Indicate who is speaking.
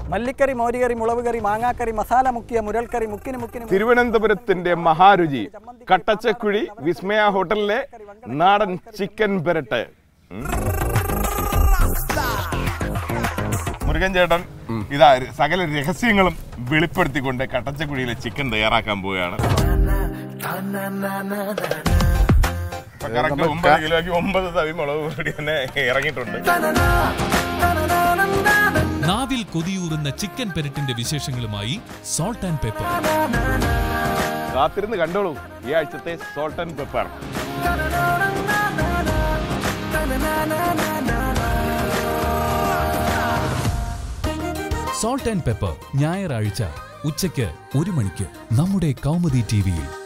Speaker 1: മല്ലിക്കറി മോരുകറി മുളക് കറി മാങ്ങാക്കറി മസാല മുക്കിയ മുരൽക്കറി മുക്കിന് മുക്കിന്
Speaker 2: തിരുവനന്തപുരത്തിന്റെ മഹാരുചി കട്ടച്ചക്കുഴി വിസ്മയ ഹോട്ടലിലെ നാടൻ ചിക്കൻ പെരട്ട് ഉം. മുരുകൻ ചേട്ടൻ ഇതാ സകല രഹസ്യങ്ങളും വെളിപ്പെടുത്തിക്കൊണ്ട് കട്ടച്ചക്കുഴിയിലെ ചിക്കൻ തയ്യാറാക്കാൻ പോവുകയാണ് ഇപ്പൊ correct ഒമ്പത് കിലോയ്ക്ക് ഒമ്പത് തവി മുളക് പൊടി തന്നെ ഇറങ്ങിയിട്ടുണ്ട്
Speaker 3: നാവിൽ കൊതിയൂറുന്ന ചിക്കൻ പെരട്ടിന്റെ വിശേഷങ്ങളുമായി സോൾട്ട് ആൻഡ് പെപ്പർ
Speaker 2: കാത്തിരുന്ന് കണ്ടോളൂ ഈ ആഴ്ചത്തെ salt and pepper
Speaker 3: salt and pepper ഞായറാഴ്ച ഉച്ചയ്ക്ക് ഒരു മണിക്ക് നമ്മുടെ കൗമുദി ടിവിയിൽ